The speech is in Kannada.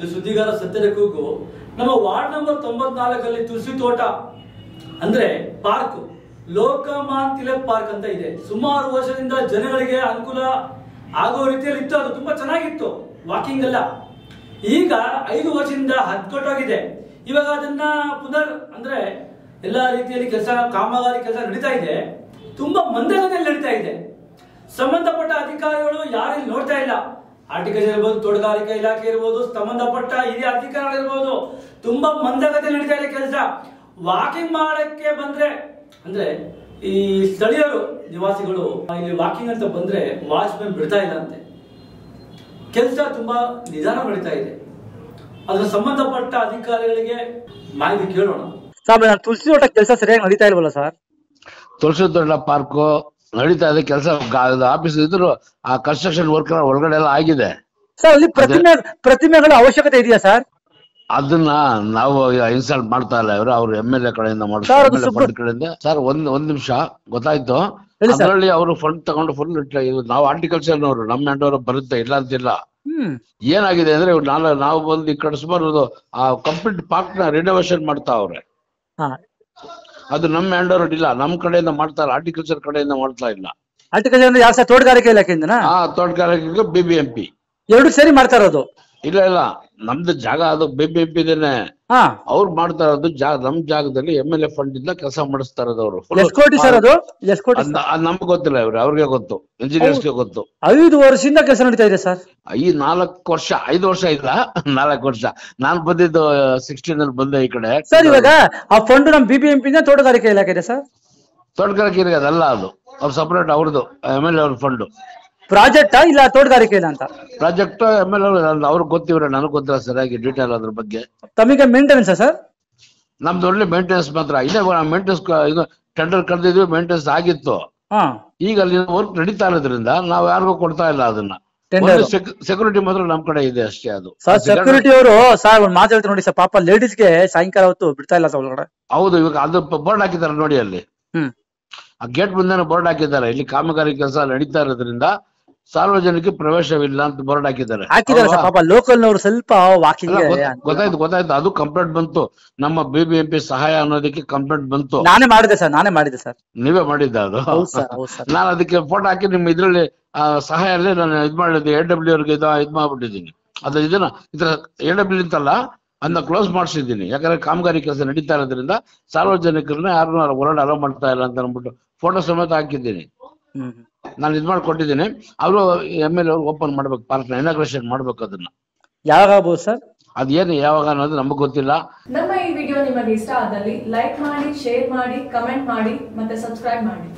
ಇದು ಸುದ್ದಿಗಾರ ಸತ್ಯದ ಕೂಗು ನಮ್ಮ ವಾರ್ಡ್ ನಂಬರ್ ತೊಂಬತ್ನಾಲ್ಕಲ್ಲಿ ತುಳಸಿ ತೋಟ ಅಂದ್ರೆ ಪಾರ್ಕ್ ಲೋಕಮಾನ್ ತಿಲಕ್ ಪಾರ್ಕ್ ಅಂತ ಇದೆ ಸುಮಾರು ವರ್ಷದಿಂದ ಜನಗಳಿಗೆ ಅನುಕೂಲ ಆಗೋ ರೀತಿಯಲ್ಲಿ ಇತ್ತು ಅದು ತುಂಬಾ ಚೆನ್ನಾಗಿತ್ತು ವಾಕಿಂಗ್ ಎಲ್ಲ ಈಗ ಐದು ವರ್ಷದಿಂದ ಹದ್ಕೊಟ್ಟೋಗಿದೆ ಇವಾಗ ಅದನ್ನ ಪುನರ್ ಅಂದ್ರೆ ಎಲ್ಲಾ ರೀತಿಯಲ್ಲಿ ಕೆಲಸ ಕಾಮಗಾರಿ ಕೆಲಸ ನಡೀತಾ ಇದೆ ತುಂಬಾ ಮಂದಗತಿಯಲ್ಲಿ ನಡೀತಾ ಇದೆ ಸಂಬಂಧಪಟ್ಟ ಅಧಿಕಾರಿಗಳು ಯಾರು ಇಲ್ಲಿ ನೋಡ್ತಾ ಇಲ್ಲ ಆರ್ಟಿಕಲ್ಚರ್ ಇರ್ಬೋದು ತೋಟಗಾರಿಕೆ ಇಲಾಖೆ ಇರ್ಬೋದು ಸಂಬಂಧಪಟ್ಟ ಹಿರಿಯ ಅಧಿಕಾರಿಗಳಿರ್ಬೋದು ತುಂಬಾ ಮಂದಗತಿ ನಡೀತಾ ಇದೆ ಕೆಲಸ ವಾಕಿಂಗ್ ಮಾಡಕ್ಕೆ ಬಂದ್ರೆ ಅಂದ್ರೆ ಈ ಸ್ಥಳೀಯರು ನಿವಾಸಿಗಳು ಇಲ್ಲಿ ವಾಕಿಂಗ್ ಅಂತ ಬಂದ್ರೆ ವಾಚ್ಮೆನ್ ಬಿಡ್ತಾ ಇಲ್ಲ ಅಂತೆ ಕೆಲಸ ತುಂಬಾ ನಿಧಾನ ನಡೀತಾ ಇದೆ ಅದ್ರ ಸಂಬಂಧಪಟ್ಟ ಅಧಿಕಾರಿಗಳಿಗೆ ಮಾಹಿತಿ ಕೇಳೋಣ ಸರ್ ನಾನು ತುಳಸಿ ತೋಟ ಕೆಲಸ ಸರಿಯಾಗಿ ನಡೀತಾ ಇಲ್ವಲ್ಲ ಸರ್ ತುಳಸಿ ತೋಟ ಪಾರ್ಕು ನಡೀತಾ ಇದೆ ಕೆಲಸ ಆಫೀಸ್ ಇದ್ರು ಆ ಕನ್ಸ್ಟ್ರಕ್ಷನ್ ವರ್ಕ್ ಒಳಗಡೆ ಎಲ್ಲ ಆಗಿದೆ ಸರ್ ಅಲ್ಲಿ ಪ್ರತಿಮೆ ಪ್ರತಿಮೆಗಳ ಅವಶ್ಯಕತೆ ಇದೆಯಾ ಸರ್ ಅದನ್ನ ನಾವು ಇನ್ಸ್ಟಾಲ್ ಮಾಡ್ತಾ ಇಲ್ಲ ಇವರು ಅವ್ರು ಎಂ ಎಲ್ ಎ ಕಡೆಯಿಂದ Sir, ಮಾಡ್ತಾರೆ ಅದು ಸುಬ್ರ- ಫಂಡ್ ಕಡೆಯಿಂದ ಸರ್ ಒಂದ್ ಒಂದ್ ನಿಮಿಷ ಗೊತ್ತಾಯ್ತು ಹೇಳಿ sir. ಅದರಲ್ಲಿ ಅವರು ಫಂಡ್ ತಗೊಂಡು ಫುಲ್ ನಾವು ಹಾರ್ಟಿಕಲ್ಚರ್ ನವರು ನಮ್ಮ ಹ್ಯಾಂಡ್ ಬರುತ್ತೆ ಇಲ್ಲ ಅಂತಿಲ್ಲ ಹ್ಮ್ ಏನಾಗಿದೆ ಅಂದ್ರೆ ಇವ್ರು ನಾಳೆ ನಾವು ಬಂದು ಈ ಕಡೆ ಸುಮಾರು ಆ ಕಂಪ್ಲೀಟ್ ಪಾರ್ಕ್ ನ ರಿನೋವೇಷನ್ ಮಾಡ್ತಾ ಅವ್ರೆ ಹಾ ಅದು ನಮ್ಮ ಹ್ಯಾಂಡ್ ಓವರ್ ಇಲ್ಲ ನಮ್ ಕಡೆಯಿಂದ ಮಾಡ್ತಾರೆ ಹಾರ್ಟಿಕಲ್ಚರ್ ಕಡೆಯಿಂದ ಮಾಡ್ತಾ ಇಲ್ಲ ಆರ್ಟಿಕಲ್ ಅಂದ್ರೆ ಯಾವ ಸರ್ ತೋಟಗಾರಿಕೆ ಇಲಾಖೆಯಿಂದನಾ ಆ ತೋಟಗಾರಿಕೆಗೆ ಬಿ ಬಿ ಎಂ ಪಿ ಎರಡು ಸೇರಿ ಮಾಡ್ತಾ ಇರೋದು ಇಲ್ಲ ಇಲ್ಲ ನಮ್ದು ಜಾಗ ಅದು ಬಿ ಬಿ ಎಂ ಪಿ ಇದೇನೆ ಹಾ ಅವ್ರು ಮಾಡ್ತಾ ಇರೋದು ಜಾಗ ನಮ್ ಜಾಗದಲ್ಲಿ ಎಂ ಎಲ್ ಎ ಫಂಡ್ ಇಂದ ಕೆಲಸ ಮಾಡಿಸ್ತಾ ಇರೋದು ಅವರು ಎಷ್ಟ್ ಕೋಟಿ ಸರ್ ಅದು ಎಷ್ಟ್ ಕೋಟಿ ಅದ್ ಅದ್ ನಮ್ಗೆ ಗೊತ್ತಿಲ್ಲ ಇವ್ರು ಅವ್ರಿಗೆ ಗೊತ್ತು ಇಂಜಿನಿಯರ್ಸ್ಗೆ ಗೊತ್ತು ಐದು ವರ್ಷದಿಂದ ಕೆಲಸ ನಡೀತಾ ಇದೆ ಸರ್ ಈ ನಾಲ್ಕು ವರ್ಷ ಐದು ವರ್ಷ ಇಲ್ಲ ನಾಲ್ಕು ವರ್ಷ ನಾನ್ ಬಂದಿದ್ದು ಸಿಕ್ಸ್ಟೀನ್ ಅಲ್ಲಿ ಬಂದೆ ಈ ಕಡೆ ಸರ್ ಇವಾಗ ಆ ಫಂಡ್ ನಮ್ ಬಿ ಬಿ ಎಂ ಪಿ ತೋಟಗಾರಿಕೆ ಇಲಾಖೆ ಇದೆ ಸರ್ ತೋಟಗಾರಿಕೆ ಇರಿಗೆ ಅದಲ್ಲ ಅದು ಅವ್ರು ಸಪರೇಟ್ ಅವ್ರದ್ದು ಎಮ್ ಎಲ್ ಎ ಅವ್ರ ಫಂಡ್ ಪ್ರಾಜೆಕ್ಟಾ ಇಲ್ಲ ತೋಟಗಾರಿಕೆ ಇಲ್ಲ ಅಂತ ಪ್ರಾಜೆಕ್ಟ್ ಎಮ್ ಎಲ್ ಎ ಅವ್ರಿಗೆ ಗೊತ್ತಿವ್ರೆ ನನಗೆ ಗೊತ್ತಿಲ್ಲ ಸರಿಯಾಗಿ ಡೀಟೇಲ್ ಅದ್ರ ಬಗ್ಗೆ ತಮಗೆ ಮೇಂಟೆನೆನ್ಸ್ ಸರ್ ನಮ್ದು ಒಳ್ಳೆ ಮೇಂಟೆನೆನ್ಸ್ ಮಾತ್ರ ಇದೇ ಮೇಂಟೆನೆನ್ಸ್ ಇದು ಟೆಂಡರ್ ಕರೆದಿದ್ವಿ ಮೇಂಟೆನೆನ್ಸ್ ಆಗಿತ್ತು ಹಾ ಈಗ ಅಲ್ಲಿ ವರ್ಕ್ ನಡೀತಾ ಇರೋದ್ರಿಂದ ನಾವು ಯಾರಿಗೂ ಕೊಡ್ತಾ ಇಲ್ಲ ಅದನ್ನ ಟೆಂಡರ್ ಸೆಕ್ಯೂರಿಟಿ ಮಾತ್ರ ನಮ್ ಕಡೆ ಇದೆ ಅಷ್ಟೇ ಅದು ಸರ್ ಸೆಕ್ಯೂರಿಟಿ ಅವರು ಸರ್ ಒಂದ್ ಮಾತು ಹೇಳ್ತಾರೆ ನೋಡಿ ಸರ್ ಪಾಪ ಲೇಡೀಸ್ಗೆ ಸಾಯಂಕಾಲ ಹೊತ್ತು ಬಿಡ್ತಾ ಇಲ್ಲ ಸರ್ ಒಳಗಡೆ ಹೌದು ಇವಾಗ ಅದು ಬೋರ್ಡ್ ಹಾಕಿದ್ದಾರೆ ನೋಡಿ ಅಲ್ಲಿ ಹ್ಮ್ ಆ ಗೇಟ್ ಮುಂದೆ ಬೋರ್ಡ್ ಹಾಕಿದ್ದಾರೆ ಇಲ್ಲಿ ಕಾಮಗಾರಿ ಕೆಲಸ ನಡೀತಾ ಇರೋದ್ರಿಂದ ಸಾರ್ವಜನಿಕ ಪ್ರವೇಶವಿಲ್ಲ ಅಂತ ಬೋರ್ಡ್ ಹಾಕಿದ್ದಾರೆ ಹಾಕಿದ್ದಾರೆ ಸರ್ ಅಲ್ವಾ? ಪಾಪ ಲೋಕಲ್ ನವರು ಸ್ವಲ್ಪ ವಾಕಿಂಗ್ ಅಲ್ಲ, ಗೊತ್ತ- ಗೊತ್ತಾಯ್ತು ಗೊತ್ತಾಯ್ತು ಅದು ಕಂಪ್ಲೇಂಟ್ ಬಂತು ನಮ್ಮ ಬಿ ಬಿ ಎಂ ಪಿ ಸಹಾಯ ಅನ್ನೋದಕ್ಕೆ ಕಂಪ್ಲೇಂಟ್ ಬಂತು ನಾನೇ ಮಾಡಿದೆ ಸರ್ ನಾನೇ ಮಾಡಿದೆ ಸರ್ ನೀವೇ ಮಾಡಿದ್ದ ಅದು ಹೌದು ಸರ್ ಹೌದು ಸರ್ ನಾನು ಅದಕ್ಕೆ ಫೋಟೋ ಹಾಕಿ ನಿಮ್ಮ ಇದ್ರಲ್ಲಿ ಆ, ಸಹಾಯಲ್ಲಿ ನಾನು ಇದ್ ಮಾಡಿದ್ದೆ ಎ ಡಬ್ಲ್ಯೂ ಅವ್ರಿಗೆ ಇದು ಇದ್ ಮಾಡ್ಬಿಟ್ಟಿದ್ದೀನಿ ಅದು ಇದನ್ನ ಇದ್ರ ಎ ಡಬ್ಲ್ಯೂ ಅಂತಲ್ಲ ಅದನ್ನ ಕ್ಲೋಸ್ ಮಾಡಿಸಿದ್ದೀನಿ ಯಾಕಂದ್ರೆ ಕಾಮಗಾರಿ ಕೆಲಸ ನಡೀತಾ ಇರೋದ್ರಿಂದ ಸಾರ್ವಜನಿಕರನ್ನ ಯಾರನ್ನ ಹೊರಗಡೆ ಅಲೋ ಮಾಡ್ತಾ ಇಲ್ಲ ಅಂತ ಅಂದ್ಬಿಟ್ಟು ಫೋಟೋ ಸಮೇತ ಹಾಕಿದ್ದೀನಿ ಹ್ಮ್ ನಾನು ಇದ್ ಮಾಡ್ಕೊಟ್ಟಿದ್ದೀನಿ ಅವರು ಎಮ್ ಎಲ್ ಅವ್ರು ಓಪನ್ ಮಾಡ್ಬೇಕು ಪಾರ್ಕ್ ಇನಾಗ್ರೇಷನ್ ಮಾಡ್ಬೇಕು ಅದನ್ನ ಯಾವಾಗ ಆಗ್ಬೋದು ಸರ್ ಅದೇನು ಯಾವಾಗ ಅನ್ನೋದು ನಮಗ್ ಗೊತ್ತಿಲ್ಲ ನಮ್ಮ ಈ ವಿಡಿಯೋ ನಿಮಗೆ ಇಷ್ಟ ಆದಲ್ಲಿ ಲೈಕ್ ಮಾಡಿ ಶೇರ್ ಮಾಡಿ ಕಮೆಂಟ್ ಮಾಡಿ ಮತ್ತೆ ಸಬ್ಸ್ಕ್ರೈಬ್ ಮಾಡಿ